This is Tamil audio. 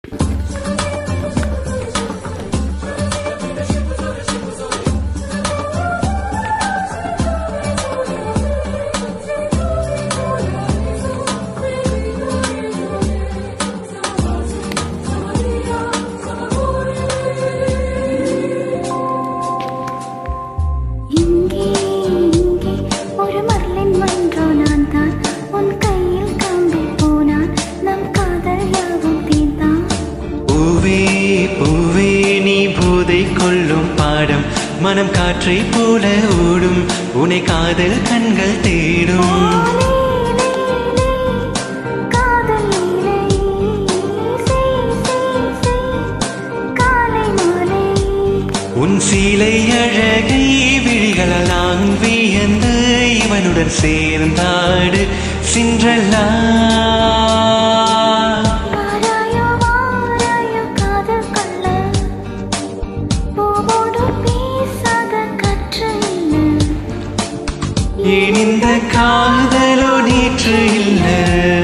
இங்கே இங்கே ஒரு மர்லின் மன்றோ நான் தான் உன் கையில் காம்பி போனான் நம் காதல் யாவும் தீர்ந்தான் பூவே பூவே நீ போதை கொள்ளும் பாடம் மனம் காற்றை போல ஓடும் உனை காதல் கண்கள் தேடும் காதல் லீலை செய் செய் செய் காலை மாலை உன் சீலை அழகை விழிகளால் நான் வியந்து இவனுடன் சேர்ந்தாடு சின்றல்லா வாராயோ வாராயோ காதல் கொள்ள பூவோடு பேசாத கற்று இல்லை ஏன் இந்த காதலோ நேற்று இல்லை